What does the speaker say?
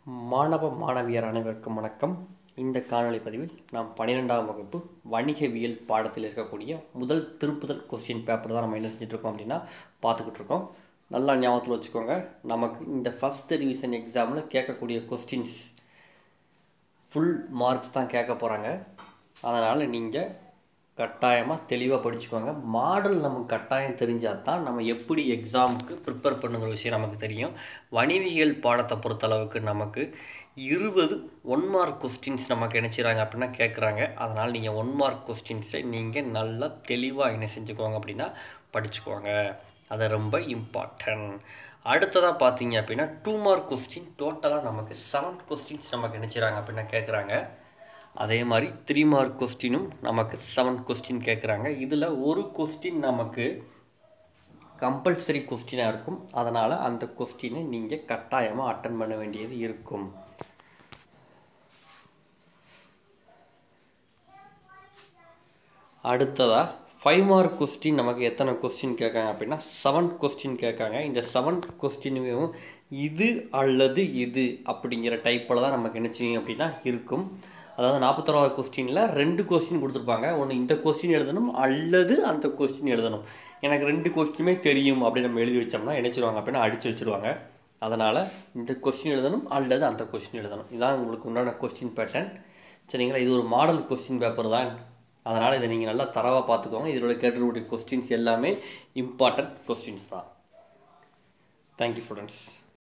மாணவ மாணவியர் அனைவருக்கும் வணக்கம் இந்த காணொளி பதிவில் நாம் பன்னிரெண்டாம் வகுப்பு வணிகவியல் பாடத்தில் இருக்கக்கூடிய முதல் திருப்புதல் கொஸ்டின் பேப்பர் தான் நம்ம என்ன செஞ்சுட்டு இருக்கோம் அப்படின்னா பார்த்துக்கிட்டு இருக்கோம் நல்லா ஞாபகத்தில் வச்சுக்கோங்க நமக்கு இந்த ஃபஸ்ட் ரிவிஷன் எக்ஸாமில் கேட்கக்கூடிய கொஸ்டின்ஸ் ஃபுல் மார்க்ஸ் தான் கேட்க போகிறாங்க அதனால் நீங்கள் கட்டாயமாக தெளிவாக படிச்சுக்கோங்க மாடல் நமக்கு கட்டாயம் தெரிஞ்சால் தான் நம்ம எப்படி எக்ஸாமுக்கு ப்ரிப்பேர் பண்ணுங்கிற விஷயம் நமக்கு தெரியும் வணிவியல் பாடத்தை பொறுத்தளவுக்கு நமக்கு இருபது ஒன் மார்க் கொஸ்டின்ஸ் நமக்கு நினச்சிறாங்க அப்படின்னா கேட்குறாங்க அதனால் நீங்கள் ஒன் மார்க் கொஸ்டின்ஸை நீங்கள் நல்லா தெளிவாக என்ன செஞ்சுக்கோங்க அப்படின்னா படிச்சுக்கோங்க அது ரொம்ப இம்பார்ட்டன்ட் அடுத்ததாக பார்த்தீங்க அப்படின்னா டூ மார்க் கொஸ்டின் டோட்டலாக நமக்கு செவன் கொஸ்டின்ஸ் நமக்கு நினச்சிறாங்க அப்படின்னா கேட்குறாங்க அதே மாதிரி த்ரீ மார்க் கொஸ்டினும் நமக்கு செவன் கொஸ்டின் கேட்குறாங்க இதில் ஒரு கொஸ்டின் நமக்கு கம்பல்சரி கொஸ்டினாக இருக்கும் அதனால் அந்த கொஸ்டினை நீங்கள் கட்டாயமாக அட்டன் பண்ண வேண்டியது இருக்கும் அடுத்ததாக ஃபைவ் மார்க் கொஸ்டின் நமக்கு எத்தனை கொஸ்டின் கேட்காங்க அப்படின்னா செவன் கொஸ்டின் கேட்காங்க இந்த செவன் கொஸ்டினும் இது அல்லது இது அப்படிங்கிற டைப்பில் தான் நமக்கு என்ன செய்யும் அப்படின்னா இருக்கும் அதாவது நாற்பத்தோராவது கொஸ்டினில் ரெண்டு கொஸ்டின் கொடுத்துருப்பாங்க ஒன்று இந்த கொஸ்டின் எழுதணும் அல்லது அந்த கொஸ்டின் எழுதணும் எனக்கு ரெண்டு கொஸ்டினுமே தெரியும் அப்படின்னு நம்ம எழுதி வச்சோம்னா நினச்சிருவாங்க அப்படின்னா அடித்து வச்சுருவாங்க அதனால் இந்த கொஸ்டின் எழுதணும் அல்லது அந்த கொஸ்டின் எழுதணும் இதுதான் உங்களுக்கு உண்டான கொஸ்டின் பேட்டர்ன் சரிங்களா இது ஒரு மாடல் கொஸ்டின் பேப்பர் தான் அதனால் இதை நீங்கள் நல்லா தரவாக பார்த்துக்கோங்க இதோட கேட்டிருக்கக்கூடிய கொஸ்டின்ஸ் எல்லாமே இம்பார்ட்டன்ட் கொஸ்டின்ஸ் தான் தேங்க்யூ ஸ்டூடெண்ட்ஸ்